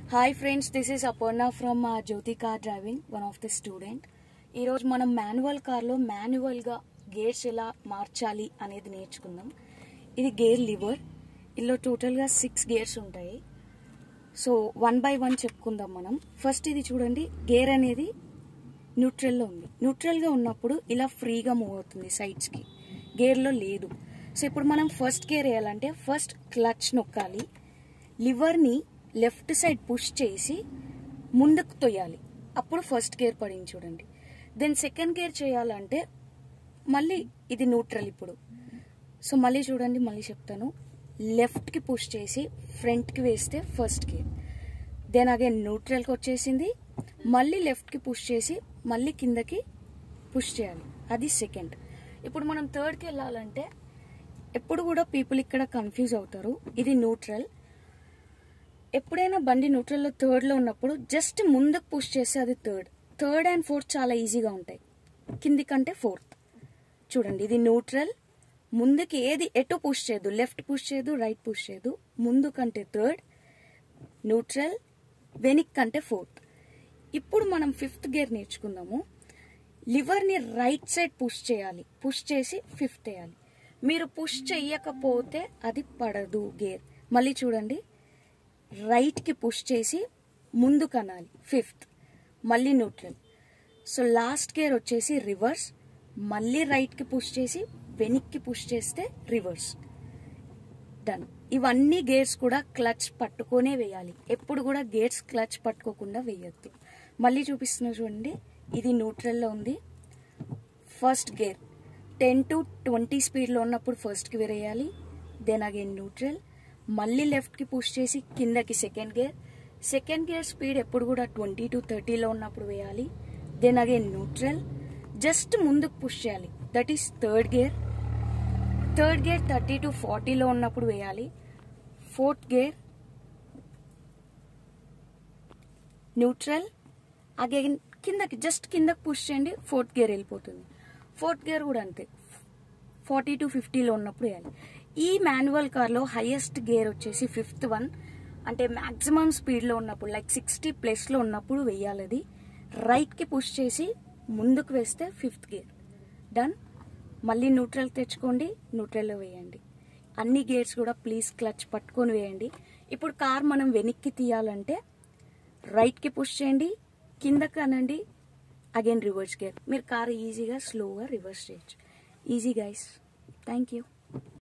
hi friends this is Aparna from Jyothi car driving one of the student ఈరోజు మనం manual కార్లో మాన్యువల్గా గేర్స్ ఎలా మార్చాలి అనేది నేర్చుకుందాం ఇది గేర్ లివర్ ఇందులో టోటల్గా సిక్స్ గేర్స్ ఉంటాయి సో వన్ బై వన్ చెప్పుకుందాం మనం ఫస్ట్ ఇది చూడండి గేర్ అనేది న్యూట్రల్లో ఉంది న్యూట్రల్గా ఉన్నప్పుడు ఇలా ఫ్రీగా మూవ్ అవుతుంది సైడ్స్కి గేర్లో లేదు సో ఇప్పుడు మనం ఫస్ట్ గేర్ వేయాలంటే ఫస్ట్ క్లచ్ నొక్కాలి లివర్ని లెఫ్ట్ సైడ్ పుష్ చేసి ముందుకు తొయ్యాలి అప్పుడు ఫస్ట్ గేర్ పడింది చూడండి దెన్ సెకండ్ గేర్ చేయాలంటే మళ్ళీ ఇది న్యూట్రల్ ఇప్పుడు సో మళ్ళీ చూడండి మళ్ళీ చెప్తాను లెఫ్ట్కి పుష్ చేసి ఫ్రంట్కి వేస్తే ఫస్ట్ గేర్ దెన్ అగైన్ న్యూట్రల్కి వచ్చేసింది మళ్ళీ లెఫ్ట్కి పుష్ చేసి మళ్ళీ కిందకి పుష్ చేయాలి అది సెకండ్ ఇప్పుడు మనం థర్డ్కి వెళ్ళాలంటే ఎప్పుడు కూడా పీపుల్ ఇక్కడ కన్ఫ్యూజ్ అవుతారు ఇది న్యూట్రల్ ఎప్పుడైనా బండి న్యూట్రల్లో థర్డ్లో ఉన్నప్పుడు జస్ట్ ముందుకు పుష్ చేస్తే అది థర్డ్ థర్డ్ అండ్ ఫోర్త్ చాలా ఈజీగా ఉంటాయి కింది కంటే ఫోర్త్ చూడండి ఇది న్యూట్రల్ ముందుకి ఏది ఎటు పుష్ చేయదు లెఫ్ట్ పుష్ చేయదు రైట్ పుష్ చేయదు ముందు కంటే థర్డ్ న్యూట్రల్ వెనిక్ కంటే ఫోర్త్ ఇప్పుడు మనం ఫిఫ్త్ గేర్ నేర్చుకుందాము లివర్ని రైట్ సైడ్ పుష్ చేయాలి పుష్ చేసి ఫిఫ్త్ వేయాలి మీరు పుష్ చెయ్యకపోతే అది పడదు గేర్ మళ్ళీ చూడండి రైట్కి పుష్ చేసి ముందు కనాలి ఫిఫ్త్ మళ్ళీ న్యూట్రల్ సో లాస్ట్ గేర్ వచ్చేసి రివర్స్ మళ్ళీ రైట్కి పుష్ చేసి వెనక్కి పుష్ చేస్తే రివర్స్ డన్ ఇవన్నీ గేర్స్ కూడా క్లచ్ పట్టుకొనే వేయాలి ఎప్పుడు కూడా గేర్స్ క్లచ్ పట్టుకోకుండా వేయొద్దు మళ్ళీ చూపిస్తున్నా చూడండి ఇది న్యూట్రల్లో ఉంది first gear ten to twenty స్పీడ్లో ఉన్నప్పుడు ఫస్ట్కి వేరేయాలి దెన్ అగైన్ న్యూట్రల్ మళ్ళీ లెఫ్ట్కి పుష్ చేసి కిందకి second gear second gear speed ఎప్పుడు కూడా ట్వంటీ టు థర్టీలో ఉన్నప్పుడు వేయాలి దెన్ అగైన్ న్యూట్రల్ జస్ట్ ముందుకు పుష్ చేయాలి that is third gear third gear thirty to ఫార్టీలో ఉన్నప్పుడు వేయాలి ఫోర్త్ గేర్ న్యూట్రల్ అగైన్ కిందకి జస్ట్ కిందకి పుష్ చేయండి ఫోర్త్ గేర్ వెళ్ళిపోతుంది ఫోర్త్ గేర్ కూడా అంతే ఫార్టీ టు ఫిఫ్టీలో ఉన్నప్పుడు వేయాలి ఈ మాన్యువల్ కార్లో హైయెస్ట్ గేర్ వచ్చేసి ఫిఫ్త్ వన్ అంటే మ్యాక్సిమం స్పీడ్లో ఉన్నప్పుడు లైక్ సిక్స్టీ ప్లస్లో ఉన్నప్పుడు వేయాలి అది రైట్కి పుష్ చేసి ముందుకు వేస్తే ఫిఫ్త్ గేర్ డన్ మళ్ళీ న్యూట్రల్ తెచ్చుకోండి న్యూట్రల్లో వేయండి అన్ని గేర్స్ కూడా ప్లీజ్ క్లచ్ పట్టుకొని వేయండి ఇప్పుడు కార్ మనం వెనక్కి తీయాలంటే రైట్కి పుష్ చేయండి కిందకి అనండి అగైన్ రివర్స్ గేర్ మీరు కార్ ఈజీగా స్లోగా రివర్స్ చేయొచ్చు ఈజీ గైస్ థ్యాంక్ యూ